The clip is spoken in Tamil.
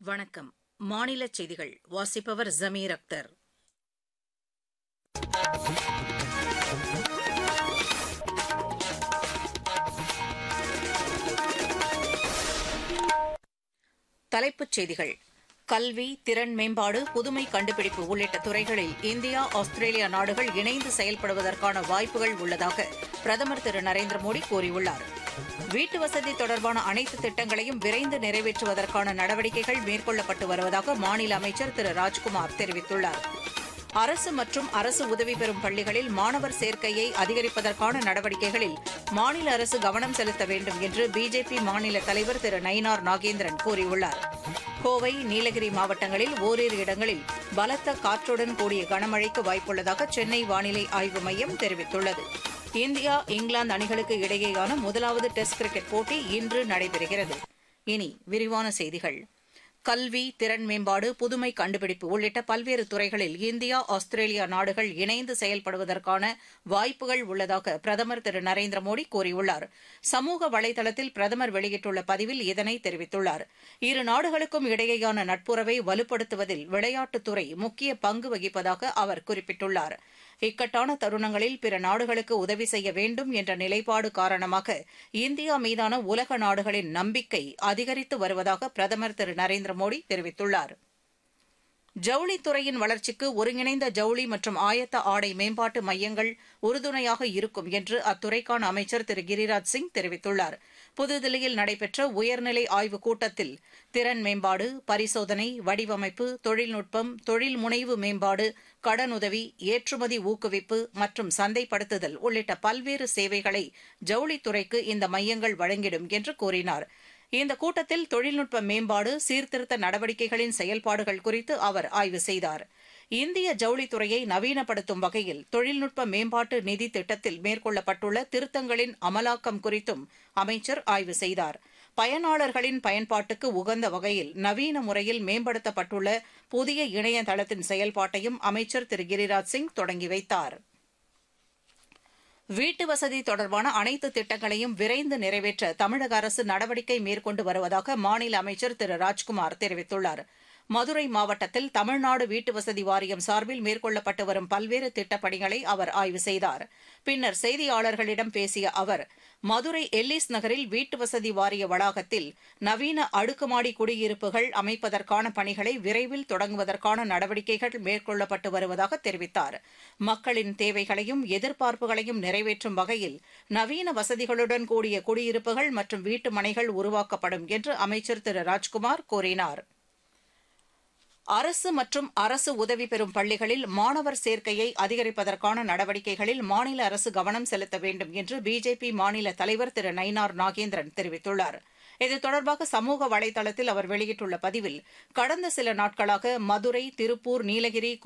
வணக்கம் மாநில செய்திகள் வாசிப்பவர் ஜமீர் அக்தர் தலைப்புச் செய்திகள் கல்வி திறன் மேம்பாடு புதுமை கண்டுபிடிப்பு உள்ளிட்ட துறைகளில் இந்தியா ஆஸ்திரேலியா நாடுகள் இணைந்து செயல்படுவதற்கான வாய்ப்புகள் உள்ளதாக பிரதமர் திரு நரேந்திர மோடி கூறியுள்ளார் வீட்டு வசதி தொடர்பான அனைத்து திட்டங்களையும் விரைந்து நிறைவேற்றுவதற்கான நடவடிக்கைகள் மேற்கொள்ளப்பட்டு வருவதாக மாநில அமைச்சர் திரு ராஜ்குமார் தெரிவித்துள்ளார் அரசு மற்றும் அரசு உதவி பெறும் பள்ளிகளில் மாணவர் சேர்க்கையை அதிகரிப்பதற்கான நடவடிக்கைகளில் மாநில அரசு கவனம் செலுத்த வேண்டும் என்று பிஜேபி மாநில தலைவர் திரு நயினார் நாகேந்திரன் கூறியுள்ளார் கோவை நீலகிரி மாவட்டங்களில் ஓரிரு இடங்களில் பலத்த காற்றுடன் கூடிய கனமழைக்கு வாய்ப்புள்ளதாக சென்னை வானிலை ஆய்வு மையம் தெரிவித்துள்ளது இந்தியா இங்கிலாந்து அணிகளுக்கு இடையேயான முதலாவது டெஸ்ட் கிரிக்கெட் போட்டி இன்று நடைபெறுகிறது இனி விரிவான செய்திகள் கல்வி திறன் மேம்பாடு புதுமை கண்டுபிடிப்பு உள்ளிட்ட பல்வேறு துறைகளில் இந்தியா ஆஸ்திரேலியா நாடுகள் இணைந்து செயல்படுவதற்கான வாய்ப்புகள் உள்ளதாக பிரதமர் திரு நரேந்திர மோடி கூறியுள்ளார் சமூக வலைதளத்தில் பிரதமர் வெளியிட்டுள்ள பதிவில் இதனை தெரிவித்துள்ளார் இரு நாடுகளுக்கும் இடையேயான நட்புறவை வலுப்படுத்துவதில் விளையாட்டுத்துறை முக்கிய பங்கு வகிப்பதாக அவர் குறிப்பிட்டுள்ளார் இக்கட்டான தருணங்களில் பிற நாடுகளுக்கு உதவி செய்ய வேண்டும் என்ற நிலைப்பாடு காரணமாக இந்தியா மீதான உலக நாடுகளின் நம்பிக்கை அதிகரித்து வருவதாக பிரதமர் திரு நரேந்திர மோடி தெரிவித்துள்ளார் ஜவுளித்துறையின் வளர்ச்சிக்கு ஒருங்கிணைந்த ஜவுளி மற்றும் ஆயத்த ஆடை மேம்பாட்டு மையங்கள் உறுதுணையாக இருக்கும் என்று அத்துறைக்கான அமைச்சர் திரு கிரிராஜ் சிங் தெரிவித்துள்ளார் புதுதில்லியில் நடைபெற்ற உயர்நிலை ஆய்வுக் கூட்டத்தில் திறன் மேம்பாடு பரிசோதனை வடிவமைப்பு தொழில்நுட்பம் தொழில் முனைவு மேம்பாடு கடனுதவி ஏற்றுமதி ஊக்குவிப்பு மற்றும் சந்தைப்படுத்துதல் உள்ளிட்ட பல்வேறு சேவைகளை ஜவுளித்துறைக்கு இந்த மையங்கள் வழங்கிடும் என்று கூறினார் இந்த கூட்டத்தில் தொழில்நுட்ப மேம்பாடு சீர்திருத்த நடவடிக்கைகளின் செயல்பாடுகள் குறித்து அவர் ஆய்வு செய்தார் இந்திய ஜவுளித்துறையை நவீனப்படுத்தும் வகையில் தொழில்நுட்ப மேம்பாட்டு நிதி திட்டத்தில் மேற்கொள்ளப்பட்டுள்ள திருத்தங்களின் அமலாக்கம் குறித்தும் அமைச்சர் ஆய்வு செய்தார் பயனாளர்களின் பயன்பாட்டுக்கு உகந்த வகையில் நவீன முறையில் மேம்படுத்தப்பட்டுள்ள புதிய இணையதளத்தின் செயல்பாட்டையும் அமைச்சர் திரு கிரிராஜ் சிங் தொடங்கி வைத்தாா் வீட்டு வசதி தொடர்பான அனைத்து திட்டங்களையும் விரைந்து நிறைவேற்ற தமிழக அரசு நடவடிக்கை மேற்கொண்டு வருவதாக மாநில அமைச்சர் திரு ராஜ்குமார் தெரிவித்துள்ளார் மதுரை மாவட்டத்தில் தமிழ்நாடு வீட்டு வசதி வாரியம் சார்பில் மேற்கொள்ளப்பட்டு வரும் பல்வேறு திட்டப்பணிகளை அவர் ஆய்வு செய்தார் பின்னர் செய்தியாளர்களிடம் பேசிய அவர் மதுரை எல்லிஸ் நகரில் வீட்டு வசதி வாரிய வளாகத்தில் நவீன அடுக்குமாடி குடியிருப்புகள் அமைப்பதற்கான பணிகளை விரைவில் தொடங்குவதற்கான நடவடிக்கைகள் மேற்கொள்ளப்பட்டு வருவதாக தெரிவித்தார் மக்களின் தேவைகளையும் எதிர்பார்ப்புகளையும் நிறைவேற்றும் வகையில் நவீன வசதிகளுடன் கூடிய குடியிருப்புகள் மற்றும் வீட்டு மனைகள் உருவாக்கப்படும் என்று அமைச்சர் திரு ராஜ்குமார் கூறினார் அரசு மற்றும் அரசு உதவி பெறும் பள்ளிகளில் மாணவர் சேர்க்கையை அதிகரிப்பதற்கான நடவடிக்கைகளில் மாநில அரசு கவனம் செலுத்த வேண்டும் என்று பிஜேபி மாநில தலைவர் திரு நயினார் நாகேந்திரன் தெரிவித்துள்ளார் இது தொடர்பாக சமூக வலைதளத்தில் அவர் வெளியிட்டுள்ள பதிவில் கடந்த சில நாட்களாக மதுரை திருப்பூர் நீலகிரி